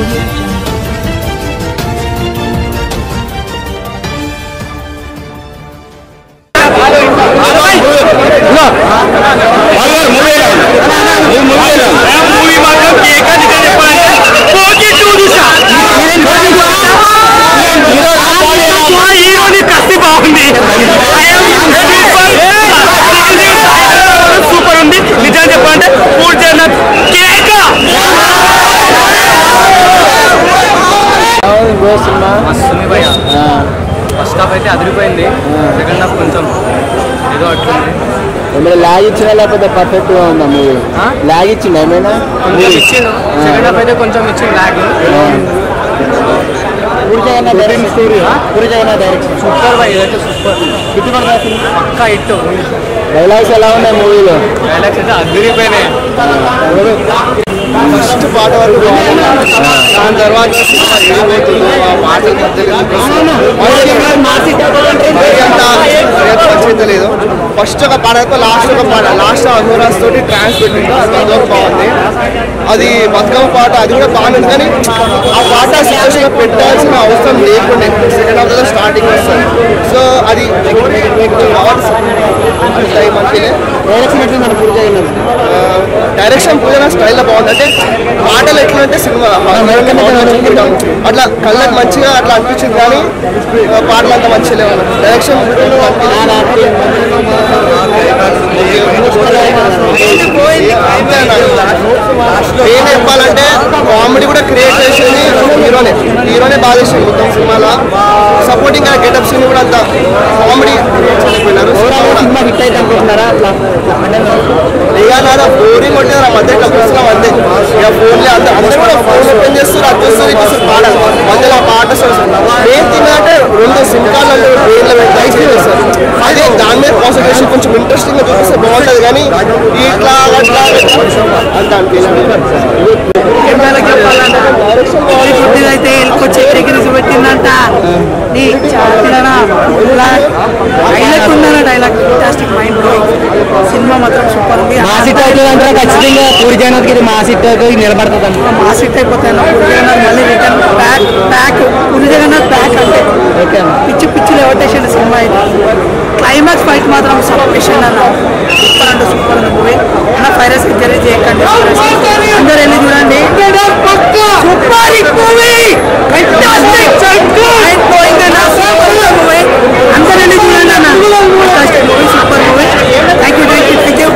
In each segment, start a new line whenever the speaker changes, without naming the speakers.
audio jungle.
Movie మాత్రం కేక నిజం చెప్పాలంటే పోటీ టూ చూసా హీరోని కత్తి బాగుంది సూపర్ ఉంది నిజం చెప్పాలంటే పూర్తి జగన్నాథ్ కేక
మస్తుంది భయ ఫస్ట్ హాఫ్ అయితే అదిరిపోయింది సెకండ్ హాఫ్ కొంచెం ఏదో అట్లుంది
ఏమైనా లాగ్ ఇచ్చినా లేకపోతే పర్ఫెక్ట్ గా ఉందా మూవీ
ఆ?
లాగ్ ఇచ్చింది ఏమైనా
కొంచెం ఇచ్చిండు సెకండ్ హాఫ్ అయితే కొంచెం ఇచ్చింది lag
Puri Jagannadh direction story Puri Jagannadh direction
super భయ ఇదైతే సూపర్ పక్కా హిట్
డైలాగ్స్ ఎలా ఉన్నాయి మూవీలో
డైలాగ్స్ అయితే అదిరిపోయినాయి
ఫస్ట్ పాట వరకు దాని తర్వాత లేదు ఫస్ట్ ఒక పాట లాస్ట్ ఒక పాట లాస్ట్ అనురాజ్ తోటి ట్రాన్స్ పెట్టిండు అది అంతవరకు బాగుంది అది బతుకమ్మ పాట అది కూడా బాగుంది కానీ ఆ పాట స్పెషల్గా పెట్టాల్సిన అవసరం లేకుండే సెకండ్ హాఫ్ లో స్టార్టింగ్ వస్తుంది సో అది డైరెక్షన్ పూజన స్టైల్లో బాగుంది అంటే పాటలు ఎట్లా అంటే సినిమా అట్లా కళ్ళకి మంచిగా అట్లా అనిపించింది కానీ ఆ, పాటలు అంత మంచిగా లేవు డైరెక్షన్ ఏం చెప్పాలంటే కామెడీ కూడా క్రియేట్ చేసేది హీరోనే హీరోనే బాగా చేసింది మొత్తం సినిమాలో సపోర్టింగ్ గెటప్ సీన్ కూడా అంత కామెడీ సినిమా హిట్ అయితే అనుకుంటున్నారా అట్లా ఇక నాన్న బోరింగ్ ఉంటుంది నా మధ్య ఇట్లా కూర్చున్నాం అంతే ఇక ఫోన్లే అంత అందరూ కూడా ఫోన్ ఓపెన్ చేస్తారు అది చూస్తారు ఇది చూస్తారు పాడాలి మధ్యలో ఆ పాట ఏం తిన్నాంటే రెండు సిమ్ కార్డులు బ్రెయిన్లో పెట్టి చేస్తారు అదే దాని మీద కాన్సన్ట్రేషన్ కొంచెం ఇంట్రెస్టింగ్ గా చూపిస్తే బాగుంటుంది కానీ ఇట్లా అట్లా అంత
అయితే వెళ్ళిపోయి చక్కెర పెట్టిందంట నీ చాపిలనా హైలైట్ ఉందన్న డైలాగ్ ఫాంటాస్టిక్ మైండ్ బ్లోయింగ్ సినిమా మాత్రం సూపర్ ఉంది
మాసి టైటిల్ అంటే ఖచ్చితంగా పూరి జగన్నాథ్ కి మాసి టైటిల్ నిలబడుతుంది అంట
మాస్ హిట్ అయిపోతాను పూరి జగన్నాథ్ మళ్ళీ return back back Puri Jagannadh back అంటే పిచ్చి పిచ్చి లెవటేషన్ సినిమా ఇది క్లైమాక్స్ ఫైట్ మాత్రం సబ్మిషన్ అన్న సూపర్ అంటే సూపర్ ఉంది మూవీ అన్న ఫైరస్ జరీ చేయకండి అందరూ వెళ్ళి చూడండి సూపర్ మూవీ మూవీ అందరూ వెళ్ళి చూడండి అన్న movie super movie thank you thank you thank you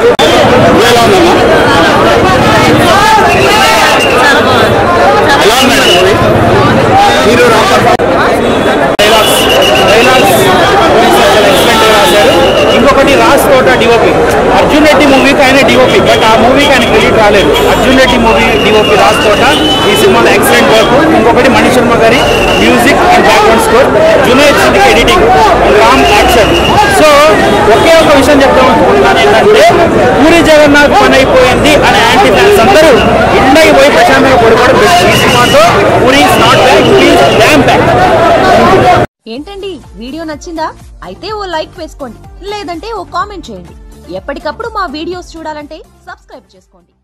ఇంకొకటి రాజ్ తోట డిఓపి అర్జున్ రెడ్డి మూవీకి ఆయన డిఓపి బట్ ఆ మూవీకి ఆయన క్రెడిట్ రాలేదు అర్జున్ రెడ్డి మూవీ డిఓపి రాజ్ తోట ఈ సినిమాలో ఎక్సలెంట్ వర్క్ ఇంకొకటి మణి శర్మ గారి music and background score Junaid Siddiqui editing Ram action so ఒకే ఒక విషయం చెప్తాం అనుకుంటున్నాను ఏంటంటే పూరి జగన్నాథ్ పని అయిపోయింది అనే యాంటీ ఫ్యాన్స్ అందరూ ఇండకి పోయి ప్రశాంతంగా పడుకోవడం బెస్ట్ ఈ సినిమాతో Puri is not back please damn back
ఏంటండి వీడియో నచ్చిందా అయితే ఓ లైక్ వేసుకోండి లేదంటే ఓ కామెంట్ చేయండి ఎప్పటికప్పుడు మా వీడియోస్ చూడాలంటే సబ్స్క్రైబ్ చేసుకోండి